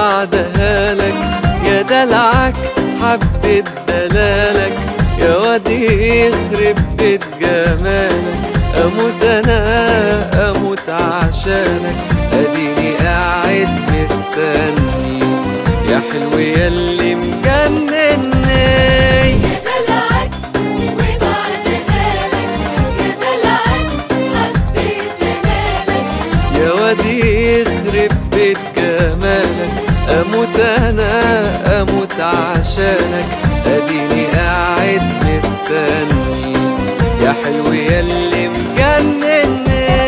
وبعدها لك يا دلعك حبة دلالك يا واد يخرب بيت جمالك اموت انا اموت عشانك اديني قاعد مستني يا حلو ياللي مجنني يا دلعك وبعدها لك يا دلعك حبيت انالك يا واد يخرب بيت جمالك اموت انا اموت عشانك اديني قاعد مستني يا حلو ياللي مجنني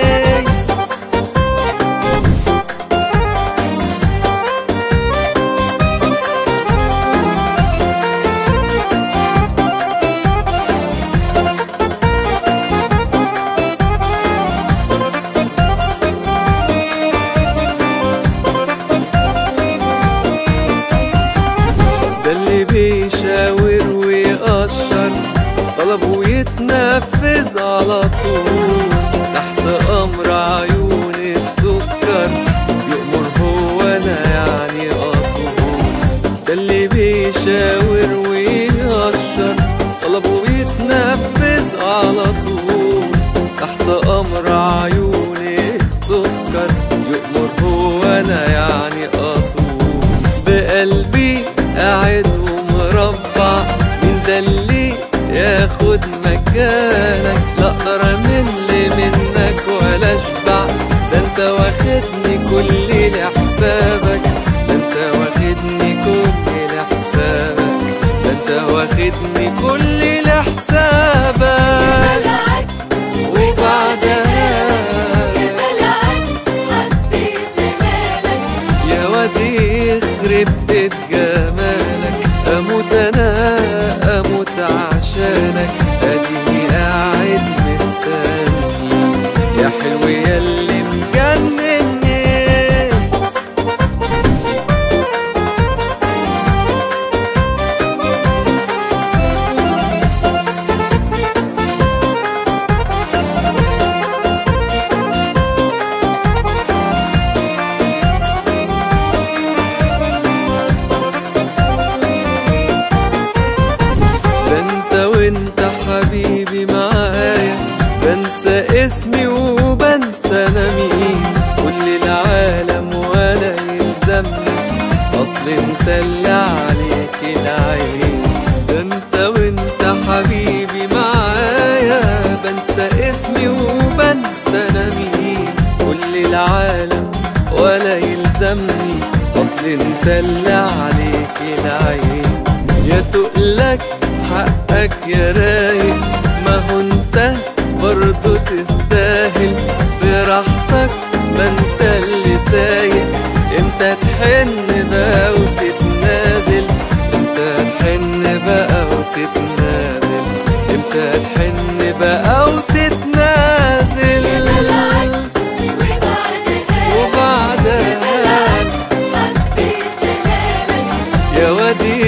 ده اللي بيشاور ويقشر طلبه يتنفذ على طول تحت امر عيون السكر يؤمر هو انا يعني اطول ده اللي بيشاور ويقشر طلبه يتنفذ على طول تحت امر عيون السكر يؤمر هو انا يعني اطول بقلبي قاعد ومربع من ده اللي ياخد مكانك لا اقدر امل منك ولا اشبع ده انت واخدني كل لحسابك ده انت واخدني كل لحسابك ده انت واخدني كل لحسابك دلعك وبعدها يا دلعك حبيت انالك يا واد يخرب بيت جمالك اموت انا اموت عشانك اديني قاعد مستني يا حلو ياللي مجنني ده انت وانت حبيبي معايا بنسى اسمي وبنسى انا مين كل العالم ولا يلزمني اصل انت اللي عليك العين ده انت وانت حبيبي معايا بنسى اسمي وبنسى انا مين كل العالم ولا يلزمني اصل انت اللي عليك العين يا تقلك حقك يا رايق ما هو انت برضه تستاهل براحتك ما انت اللي سايق امتى تحن بقى وتتنازل امتى تحن بقى وتتنازل امتى تحن بقى وتتنازل يا دلعك وبعدها وبعدها حبيت انالك يا واد